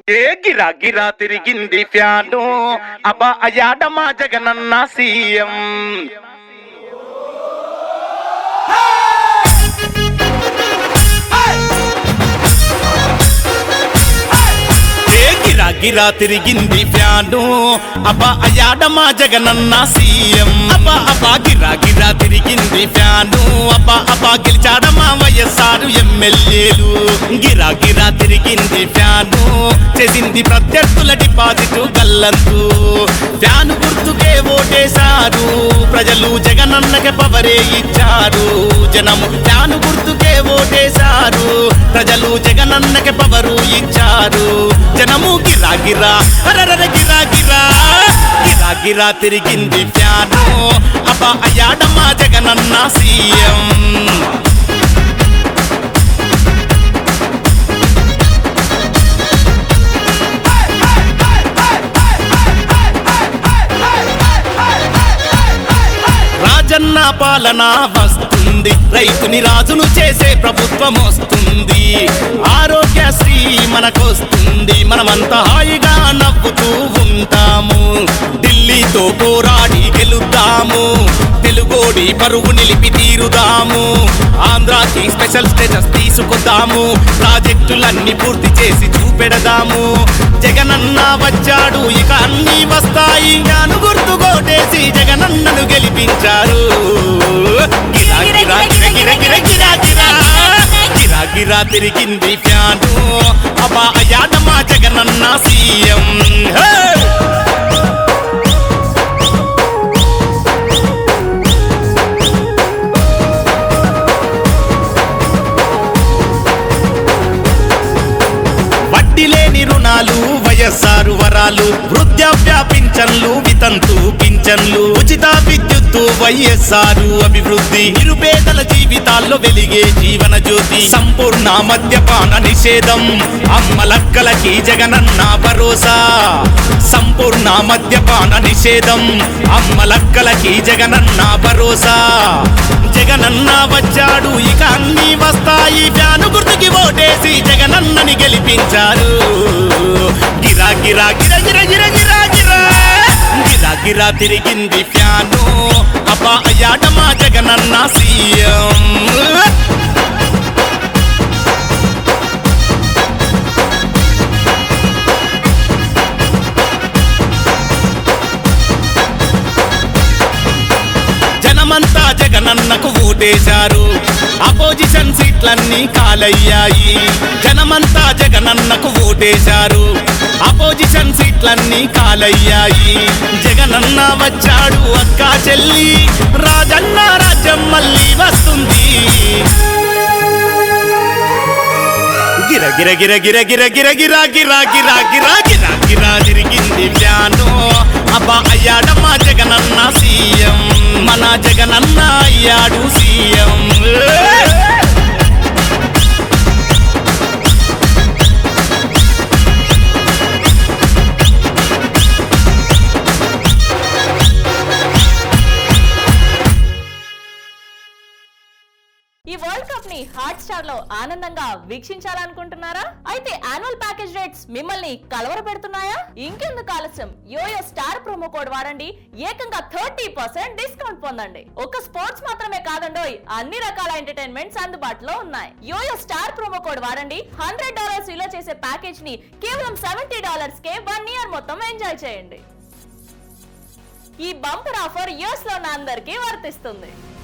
ఏ గిరా గిరా తిరిగింది ఫ్యాను అబ్బా అయాడ మా జగనన్న సీఎం ఏ గిరా గిరా తిరిగింది ఫ్యాను అబ్బా అయాడ మా జగనన్న సీఎం అబ్బా అబ్బా గిరా గిరా తిరిగింది ఫ్యాను అబ్బా అబ్బా గెలిచాడ మా వైఎస్ఆర్ ఎమ్మెల్యేలు గిరా గిరా తిరిగింది ఫ్యాను చేసింది ప్రత్యర్థుల డిపాజిట్ గల్లంతు ఫ్యాను గుర్తుకే ఓటేశారు ప్రజలు జగనన్నకి పవరే ఇచ్చారు జనము ఫ్యాను గుర్తుకే ఓటేశారు ప్రజలు జగనన్నకి పవరు ఇచ్చారు జనము గిరా గిరా అరరర గిరా గిరా గిరా గిరా తిరిగింది ఫ్యాను అబ్బా అయ్యాడ మా జగనన్న సీఎం రాజన్న పాలన వస్తుంది రైతుని రాజును చేసే ప్రభుత్వం వస్తుంది ఆరోగ్యశ్రీ మనకొస్తుంది మనమంతా హాయిగా నవ్వుతూ ఉంటాము ఢిల్లీతో పోరాడి గెలుద్దాము తెలుగోడి పరువు నిలిపి తీరుదాము ఆంధ్రాకి స్పెషల్ స్టేటస్ తీసుకొద్దాము ప్రాజెక్టులన్నీ పూర్తి చేసి చూపెడదాము జగనన్న వచ్చాడు ఇక అన్ని వస్తాయి జ్ఞాను గుర్తు కోటేసి జగనన్నను గెలిపించారు గిరా గిరా గిర గిర గిర గిరా గిరా గిరా గిరా తిరిగింది ఫ్యాను అబ్బా అయాడ మా జగనన్న సీఎం హే! వడ్డీ లేని రుణాలు వయస్సారు వరాలు వృద్ధాప్య పింఛన్లు వితంతు పింఛన్లు ఉచిత విద్యుత్తు వైఎస్ఆర్ అభివృద్ధి నిరుపేదల జీవితాల్లో వెలిగే జీవన జ్యోతి సంపూర్ణ మద్యపాన నిషేధం అమ్మలక్కలకి జగనన్న భరోసా సంపూర్ణ మద్యపాన నిషేధం అమ్మలక్కలకి జగనన్న భరోసా జగనన్న వచ్చాడు ఇక అన్ని వస్తాయి ఫ్యాను గుర్తుకి ఓటేసి జగనన్నని గెలిపించారు గిరా గిరా గిర గిర గిర గిరా గిరా గిరా గిరా తిరిగింది ఫ్యాను అబ్బా అయ్యాట మా జగనన్న సీఎం జనమంతా జగనన్నకు ఓటేశారు అపోజిషన్ సీట్లన్నీ కాలయ్యాయి జనమంతా జగనన్నకు ఓటేశారు అపోజిషన్ సీట్లన్నీ కాలయ్యాయి జగనన్న వచ్చాడు అక్క చెల్లి రాజన్న రాజ్యం మళ్ళీ వస్తుంది గిర గిర గిర గిర గిర గిర గిర గిర గిర గిర గిర గిర తిరిగింది ఫ్యాను అబ్బా అయ్యాడ మా జగనన్న సీఎం మన జగనన్న అయ్యాడు సీఎం ఈ వరల్డ్ కప్ ని హాట్ స్టార్ లో ఆనందంగా వీక్షించాలనుకుంటున్నారా అయితే యాన్యువల్ ప్యాకేజ్ రేట్స్ మిమ్మల్ని కలవర పెడుతున్నాయా ఇంకెందుకు ఆలస్యం యోయో స్టార్ ప్రోమో కోడ్ వాడండి ఏకంగా థర్టీ పర్సెంట్ డిస్కౌంట్ పొందండి ఒక స్పోర్ట్స్ మాత్రమే కాదండోయ్ అన్ని రకాల ఎంటర్టైన్మెంట్స్ అందుబాటులో ఉన్నాయి యోయో స్టార్ ప్రోమో కోడ్ వాడండి హండ్రెడ్ డాలర్స్ విలువ చేసే ప్యాకేజ్ ని కేవలం సెవెంటీ డాలర్స్ కే వన్ ఇయర్ మొత్తం ఎంజాయ్ చేయండి ఈ బంపర్ ఆఫర్ యూఎస్ లో ఉన్న అందరికీ వర్తిస్తుంది